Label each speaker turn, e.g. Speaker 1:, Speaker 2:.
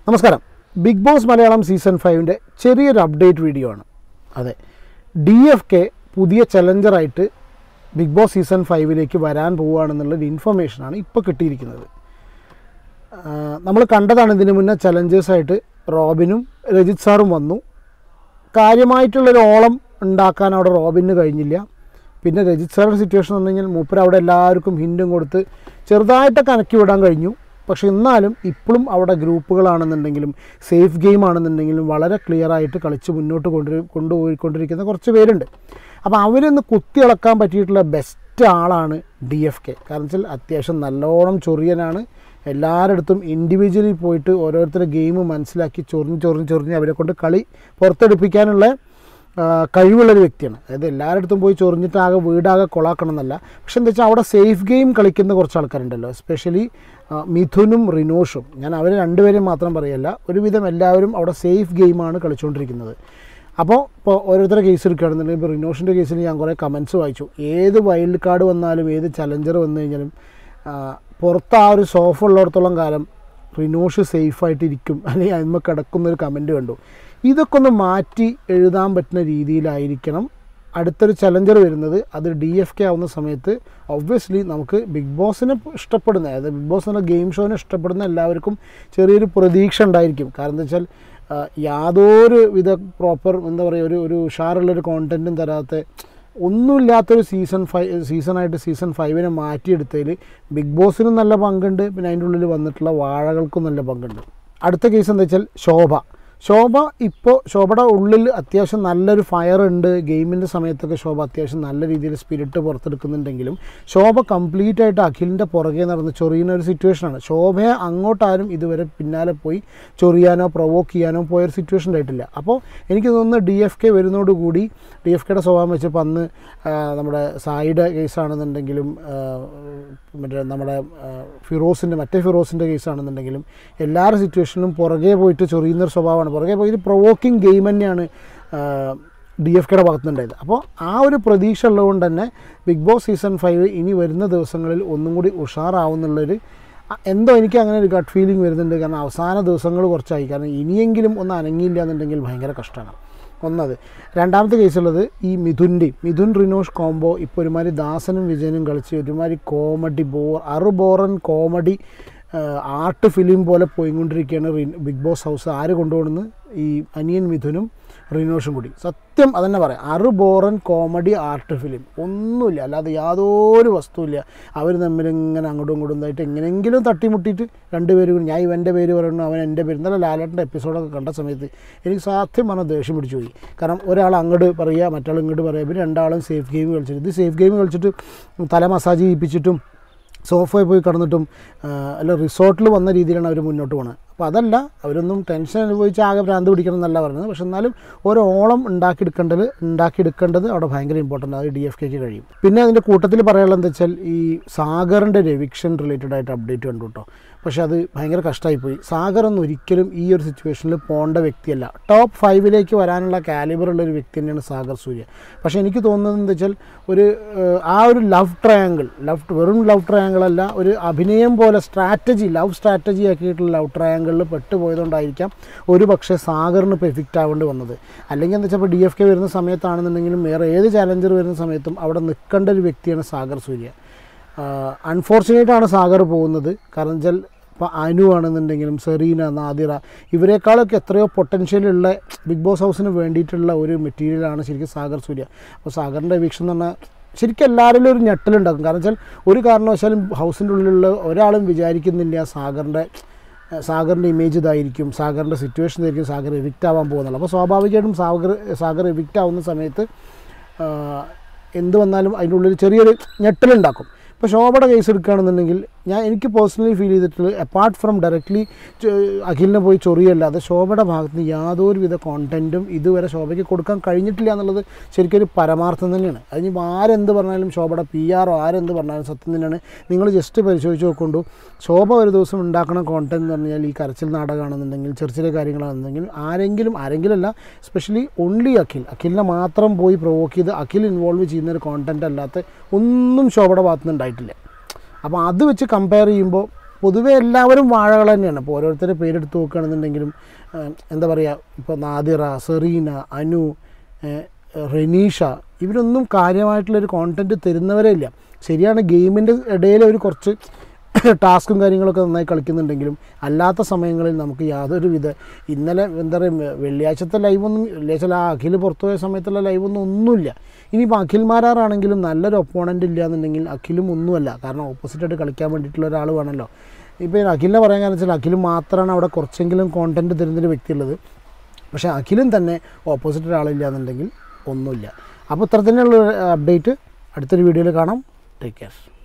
Speaker 1: നമസ്കാരം big boss Malayalam season ഫൈവിൻ്റെ ചെറിയൊരു അപ്ഡേറ്റ് വീഡിയോ ആണ് അതെ ഡി എഫ് കെ പുതിയ ചലഞ്ചറായിട്ട് ബിഗ് ബോസ് സീസൺ ഫൈവിലേക്ക് വരാൻ പോവുകയാണെന്നുള്ളൊരു ഇൻഫർമേഷനാണ് ഇപ്പോൾ കിട്ടിയിരിക്കുന്നത് നമ്മൾ കണ്ടതാണ് ഇതിന് മുന്നേ ചലഞ്ചേഴ്സായിട്ട് റോബിനും രജിത് സാറും വന്നു കാര്യമായിട്ടുള്ളൊരു ഓളം ഉണ്ടാക്കാൻ അവിടെ റോബിന് കഴിഞ്ഞില്ല പിന്നെ രജിത് സാറിൻ്റെ സിറ്റുവേഷൻ എന്ന് പറഞ്ഞു കഴിഞ്ഞാൽ മൂപ്പർ അവിടെ എല്ലാവർക്കും ഹിൻറ്റും കൊടുത്ത് ചെറുതായിട്ടൊക്കെ അനക്കി വിടാൻ കഴിഞ്ഞു പക്ഷെ എന്നാലും ഇപ്പോഴും അവിടെ ഗ്രൂപ്പുകളാണെന്നുണ്ടെങ്കിലും സേഫ് ഗെയിം ആണെന്നുണ്ടെങ്കിലും വളരെ ക്ലിയർ ആയിട്ട് കളിച്ച് മുന്നോട്ട് കൊണ്ടു കൊണ്ടുപോയിക്കൊണ്ടിരിക്കുന്ന കുറച്ച് പേരുണ്ട് അപ്പോൾ അവരൊന്ന് കുത്തിയിളക്കാൻ പറ്റിയിട്ടുള്ള ബെസ്റ്റ് ആളാണ് ഡി എഫ് കെ കാരണം വെച്ചാൽ അത്യാവശ്യം നല്ലോണം ചൊറിയനാണ് എല്ലാവരുടെ ഇൻഡിവിജ്വലി പോയിട്ട് ഓരോരുത്തരുടെ ഗെയിം മനസ്സിലാക്കി ചൊറിഞ്ഞ് ചൊറിഞ്ഞ് ചൊറിഞ്ഞ് അവരെ കൊണ്ട് കളി പുറത്തെടുപ്പിക്കാനുള്ള ആ, കഴിവുള്ളൊരു വ്യക്തിയാണ് അതായത് എല്ലാവരുടെ പോയി ചൊറിഞ്ഞിട്ട് ആകെ വീടാകെ കൊളാക്കണം എന്നല്ല പക്ഷെ എന്താ വെച്ചാൽ അവിടെ സേഫ് ഗെയിം കളിക്കുന്ന കുറച്ച് ആൾക്കാരുണ്ടല്ലോ എസ്പെഷ്യലി മിഥുനും റിനോഷും ഞാൻ അവർ രണ്ടുപേരെയും മാത്രം പറയല്ല ഒരുവിധം എല്ലാവരും അവിടെ സേഫ് ഗെയിമാണ് കളിച്ചുകൊണ്ടിരിക്കുന്നത് അപ്പോൾ ഇപ്പോൾ ഓരോരുത്തരുടെ കേസ് എടുക്കുകയാണെന്നുണ്ടെങ്കിൽ ഇപ്പോൾ റിനോഷിൻ്റെ കേസിൽ ഞാൻ കുറേ കമൻസ് വായിച്ചു ഏത് വൈൽഡ് കാർഡ് വന്നാലും ഏത് ചലഞ്ചർ വന്നു കഴിഞ്ഞാലും ആ, പുറത്ത് ആ ഒരു സോഫ ഉള്ളിടത്തോളം കാലം റിനോഷ് സേഫായിട്ടിരിക്കും അല്ലെങ്കിൽ അതിന്മ കിടക്കുന്നൊരു കമൻറ്റ് കണ്ടു ഇതൊക്കെ ഒന്ന് മാറ്റി എഴുതാൻ പറ്റുന്ന രീതിയിലായിരിക്കണം അടുത്തൊരു ചലഞ്ചർ വരുന്നത് അത് ഡി എഫ് കെ ആവുന്ന സമയത്ത് ഒബ്വിയസ്ലി നമുക്ക് ബിഗ് ബോസിനെ ഇഷ്ടപ്പെടുന്ന അതായത് ബിഗ് ബോസ് എന്ന ഗെയിം ഷോനെ ഇഷ്ടപ്പെടുന്ന എല്ലാവർക്കും ചെറിയൊരു പ്രതീക്ഷ ഉണ്ടായിരിക്കും കാരണം എന്താ വെച്ചാൽ ആ, യാതൊരു വിധ പ്രോപ്പർ എന്താ പറയുക ഒരു ഒരു ഉഷാറുള്ളൊരു കോണ്ടൻറ്റും തരാത്ത ഒന്നുമില്ലാത്തൊരു സീസൺ ഫൈവ് സീസണായിട്ട് സീസൺ ഫൈവിനെ മാറ്റിയെടുത്തതിൽ ബിഗ് ബോസിനും നല്ല പങ്കുണ്ട് പിന്നെ അതിൻ്റെ ഉള്ളിൽ വന്നിട്ടുള്ള വാഴകൾക്കും നല്ല പങ്കുണ്ട് അടുത്ത കേസ് എന്താ വെച്ചാൽ ശോഭ ശോഭ ഇപ്പോൾ ശോഭയുടെ ഉള്ളിൽ അത്യാവശ്യം നല്ലൊരു ഫയർ ഉണ്ട് ഗെയിമിൻ്റെ സമയത്തൊക്കെ ശോഭ അത്യാവശ്യം നല്ല രീതിയിൽ സ്പിരിറ്റ് പുറത്തെടുക്കുന്നുണ്ടെങ്കിലും ശോഭ കംപ്ലീറ്റ് ആയിട്ട് അഖിലിൻ്റെ പുറകെ നടന്ന് ചൊറിയുന്ന ഒരു സിറ്റുവേഷനാണ് ശോഭയെ അങ്ങോട്ടാരും ഇതുവരെ പിന്നാലെ പോയി ചൊറിയാനോ പ്രൊവോക്ക് ചെയ്യാനോ പോയൊരു സിറ്റുവേഷൻ ഉണ്ടായിട്ടില്ല അപ്പോൾ എനിക്ക് തോന്നുന്നു ഡി എഫ് കെ വരുന്നതോടുകൂടി ഡി എഫ് കെയുടെ സ്വഭാവം വെച്ചപ്പോൾ അന്ന് ആ, നമ്മുടെ സായിയുടെ കേസാണെന്നുണ്ടെങ്കിലും ആ, മറ്റേ നമ്മുടെ ആ, ഫിറോസിൻ്റെ മറ്റേ ഫിറോസിൻ്റെ കേസാണെന്നുണ്ടെങ്കിലും എല്ലാവരുടെ സിറ്റുവേഷനിലും പുറകെ പോയിട്ട് ചൊറിയുന്നൊരു സ്വഭാവമാണ് പുറകെ പോയിട്ട് പ്രൊവോക്കിംഗ് ഗെയിം തന്നെയാണ് ഡി എഫ് കെയുടെ ഭാഗത്തുനിന്നുണ്ടായത് അപ്പോൾ ആ ഒരു പ്രതീക്ഷ ഉള്ളതുകൊണ്ട് തന്നെ ബിഗ് ബോസ് സീസൺ ഫൈവ് ഇനി വരുന്ന ദിവസങ്ങളിൽ ഒന്നും കൂടി ഉഷാറാവുന്നുള്ളൊരു അ- എന്തോ എനിക്ക് അങ്ങനെ ഒരു ഗട്ട് ഫീലിംഗ് വരുന്നുണ്ട് കാരണം അവസാന ദിവസങ്ങൾ കുറച്ചായി കാരണം ഇനിയെങ്കിലും ഒന്ന് അനങ്ങിയില്ല എന്നുണ്ടെങ്കിൽ ഭയങ്കര കഷ്ടമാണ് ഒന്നത് രണ്ടാമത്തെ കേസുള്ളത് ഈ മിഥുൻ്റെയും മിഥുൻ റിനോഷ് കോംബോ ഇപ്പോൾ ഒരുമാതിരി ദാസനും വിജയനും കളിച്ച് ഒരുമാതിരി കോമഡി ബോർ അറുബോറൻ കോമഡി ആർട്ട് ഫിലിം പോലെ പോയിക്കൊണ്ടിരിക്കുകയാണ് റി- ബിഗ് ബോസ് ഹൗസ് ആര് കൊണ്ടുപോകുന്നത് ഈ അനിയൻ മിഥുനും റിനോഷും കൂടി സത്യം അതന്നെ പറയാം അറുബോറൻ കോമഡി ആർട്ട് ഫിലിം ഒന്നുമില്ല അല്ലാതെ യാതൊരു വസ്തുവില്ല അവർ തമ്മിൽ ഇങ്ങനെ അങ്ങോട്ടും ഇങ്ങോട്ടും ഇതായിട്ട് എങ്ങനെയെങ്കിലും തട്ടിമുട്ടിയിട്ട് രണ്ടുപേരും കൂടി ഞാൻ ഇവൻ്റെ പേര് പറയുന്നു അവൻ എൻ്റെ പേര് ഇന്നലെ ലാലേട്ടൻ്റെ എപ്പിസോഡൊക്കെ കണ്ട സമയത്ത് എനിക്ക് സത്യം പറഞ്ഞാൽ ദേഷ്യം പിടിച്ചു പോയി കാരണം ഒരാൾ അങ്ങോട്ട് പറയുക മറ്റാൾ ഇങ്ങോട്ട് പറയുക ഇവർ രണ്ടാളും സേഫ് ഗെയിം കളിച്ചിട്ട് ഇത് സേഫ് ഗെയിം കളിച്ചിട്ട് തല മസാജ് ചെയ്യിപ്പിച്ചിട്ടും സോഫയിൽ പോയി കിടന്നിട്ടും ആ, അല്ല റിസോർട്ടിൽ വന്ന രീതിയിലാണ് അവർ മുന്നോട്ട് പോകുന്നത് അപ്പോൾ അതല്ല അവരൊന്നും ടെൻഷൻ അനുഭവിച്ച് ആകെ ഭ്രാന്ത് പിടിക്കണം എന്നല്ല പറയുന്നത് പക്ഷെ എന്നാലും ഒരു ഓളം ഉണ്ടാക്കിയെടുക്കേണ്ടത് ഉണ്ടാക്കിയെടുക്കേണ്ടത് അവിടെ ഭയങ്കര ഇമ്പോർട്ടൻ്റ് അത് ഡി എഫ് കെക്ക് കഴിയും പിന്നെ അതിൻ്റെ കൂട്ടത്തിൽ പറയാനുള്ളത് എന്താ വെച്ചാൽ ഈ സാഗറിൻ്റെ എവിക്ഷൻ റിലേറ്റഡ് ആയിട്ട് അപ്ഡേറ്റ് കണ്ടു കേട്ടോ പക്ഷേ അത് ഭയങ്കര കഷ്ടമായിപ്പോയി സാഗർ ഒന്നും ഒരിക്കലും ഈ ഒരു സിറ്റുവേഷനിൽ പോകേണ്ട വ്യക്തിയല്ല ടോപ്പ് ഫൈവിലേക്ക് വരാനുള്ള കാലിബർ ഉള്ള ഒരു വ്യക്തി തന്നെയാണ് സാഗർ സൂര്യ പക്ഷേ എനിക്ക് തോന്നുന്നത് എന്താ വെച്ചാൽ ഒരു ഏഹ്, ആ ഒരു ലവ് ട്രയാങ്കിൾ ലവ് വെറും ലവ് ട്രയാങ്കിൾ അല്ല ഒരു അഭിനയം പോലെ സ്ട്രാറ്റജി ലവ് സ്ട്രാറ്റജി ആക്കിയിട്ടുള്ള ലവ് ട്രയാങ്കിളിൽ പെട്ടുപോയതുകൊണ്ടായിരിക്കാം ഒരു പക്ഷേ സാഗറിന് ഇപ്പോൾ എഫിക്റ്റ് ആവേണ്ടി വന്നത് അല്ലെങ്കിൽ എന്താ വെച്ചാൽ ഇപ്പോൾ ഡി എഫ് കെ വരുന്ന സമയത്താണെന്നുണ്ടെങ്കിലും വേറെ ഏത് ചാലഞ്ചർ വരുന്ന സമയത്തും അവിടെ നിൽക്കേണ്ട ഒരു വ്യക്തിയാണ് സാഗർ സൂര്യ അൺഫോർച്ചുനേറ്റ് ആണ് സാഗർ പോകുന്നത് കാരണം വെച്ചാൽ ഇപ്പോൾ അനു ആണെന്നുണ്ടെങ്കിലും സെറീന നാദിറ ഇവരെക്കാളൊക്കെ എത്രയോ പൊട്ടൻഷ്യൽ ഉള്ള ബിഗ് ബോസ് ഹൗസിന് വേണ്ടിയിട്ടുള്ള ഒരു മെറ്റീരിയലാണ് ശരിക്കും സാഗർ സൂര്യ അപ്പോൾ സാഗറിൻ്റെ വീക്ഷണം എന്ന് പറഞ്ഞാൽ ശരിക്കും എല്ലാവരിലും ഒരു ഞെട്ടലുണ്ടാക്കും കാരണം വെച്ചാൽ ഒരു കാരണവശാലും ഹൗസിൻ്റെ ഉള്ളിലുള്ള ഒരാളും വിചാരിക്കുന്നില്ല സാഗറിൻ്റെ സാഗറിൻ്റെ ഇമേജ് ഇതായിരിക്കും സാഗറിൻ്റെ സിറ്റുവേഷൻ ഇതായിരിക്കും സാഗർ എവിക്റ്റ് ആവാൻ പോകുന്നുള്ളൂ അപ്പോൾ സ്വാഭാവികമായിട്ടും സാഗർ സാഗർ എവിക്റ്റ് ആവുന്ന സമയത്ത് ആ, എന്ത് വന്നാലും അതിൻ്റെ ഉള്ളിൽ ചെറിയൊരു ഞെട്ടലുണ്ടാക്കും ഇപ്പോൾ ശോഭയുടെ കേസ് എടുക്കുകയാണെന്നുണ്ടെങ്കിൽ ഞാൻ എനിക്ക് പേഴ്സണലി ഫീൽ ചെയ്തിട്ടുള്ളത് അപ്പാർട്ട് ഫ്രം ഡയറക്റ്റ്ലി അഖിലിനെ പോയി ചൊറിയല്ലാതെ ശോഭയുടെ ഭാഗത്ത് നിന്ന് യാതൊരുവിധ കോണ്ടൻറ്റും ഇതുവരെ ശോഭയ്ക്ക് കൊടുക്കാൻ കഴിഞ്ഞിട്ടില്ല എന്നുള്ളത് ശരിക്കും ഒരു പരമാർത്ഥം തന്നെയാണ് അതിന് ആരെന്ത് പറഞ്ഞാലും ശോഭയുടെ പി ആറോ ആരെന്ത് പറഞ്ഞാലും സത്യം തന്നെയാണ് നിങ്ങൾ ജസ്റ്റ് പരിശോധിച്ച് നോക്കൊണ്ടു ശോഭ ഒരു ദിവസം ഉണ്ടാക്കുന്ന കോണ്ടന്റ് എന്ന് പറഞ്ഞാൽ ഈ കരച്ചിൽ നാടകമാണെന്നുണ്ടെങ്കിൽ ചെറിയ ചെറിയ കാര്യങ്ങളാണെന്നുണ്ടെങ്കിൽ ആരെങ്കിലും ആരെങ്കിലും അല്ല സ്പെഷ്യലി ഓൺലി അഖിൽ അഖിലിനെ മാത്രം പോയി പ്രൊവോക്ക് ചെയ്ത് അഖിൽ ഇൻവോൾവ് ചെയ്യുന്ന ഒരു കോണ്ടന്റ് അല്ലാത്ത ഒന്നും ശോഭയുടെ ഭാഗത്തുനിന്ന് ഉണ്ടായിട്ടില്ല അപ്പോൾ അത് വെച്ച് കമ്പയർ ചെയ്യുമ്പോൾ പൊതുവെ എല്ലാവരും വാഴകൾ തന്നെയാണ് ഇപ്പോൾ ഓരോരുത്തരുടെ പേരെടുത്ത് നോക്കുകയാണെന്നുണ്ടെങ്കിലും ആ, എന്താ പറയുക ഇപ്പോൾ നാദിറ സെറീന അനു ഏ, റെനീഷ ഇവരൊന്നും കാര്യമായിട്ടുള്ളൊരു കോണ്ടൻറ്റ് തരുന്നവരേ ഇല്ല ശരിയാണ് ഗെയിമിൻ്റെ ഇടയിൽ ഒരു കുറച്ച് ടാസ്കും കാര്യങ്ങളൊക്കെ നന്നായി കളിക്കുന്നുണ്ടെങ്കിലും അല്ലാത്ത സമയങ്ങളിൽ നമുക്ക് യാതൊരു വിധ ഇന്നലെ എന്താ പറയുക വെള്ളിയാഴ്ചത്തെ ലൈവൊന്നും വെള്ളിയാഴ്ച ആ അഖിൽ പുറത്തുപോയ സമയത്തുള്ള ലൈവൊന്നും ഒന്നുമില്ല ഇനിയിപ്പോൾ അഖിൽ മാരാറാണെങ്കിലും നല്ലൊരു ഒപ്പോണൻ്റ് ഇല്ല എന്നുണ്ടെങ്കിൽ അഖിലും ഒന്നുമല്ല കാരണം ഓപ്പോസിറ്റായിട്ട് കളിക്കാൻ വേണ്ടിയിട്ടുള്ള ഒരാൾ വേണമല്ലോ ഇപ്പോൾ ഈ അഖിലിനെ പറയാൻ കാരണം വെച്ചാൽ അഖിൽ മാത്രമാണ് അവിടെ കുറച്ചെങ്കിലും കോണ്ടൻറ്റ് തരുന്നൊരു വ്യക്തിയുള്ളത് പക്ഷേ അഖിലും തന്നെ ഓപ്പോസിറ്റ് ഒരാളില്ല എന്നുണ്ടെങ്കിൽ ഒന്നുമില്ല അപ്പോൾ ഇത്ര തന്നെയുള്ള അപ്ഡേറ്റ് അടുത്തൊരു വീഡിയോയിൽ കാണാം ടേക്ക് കെയർ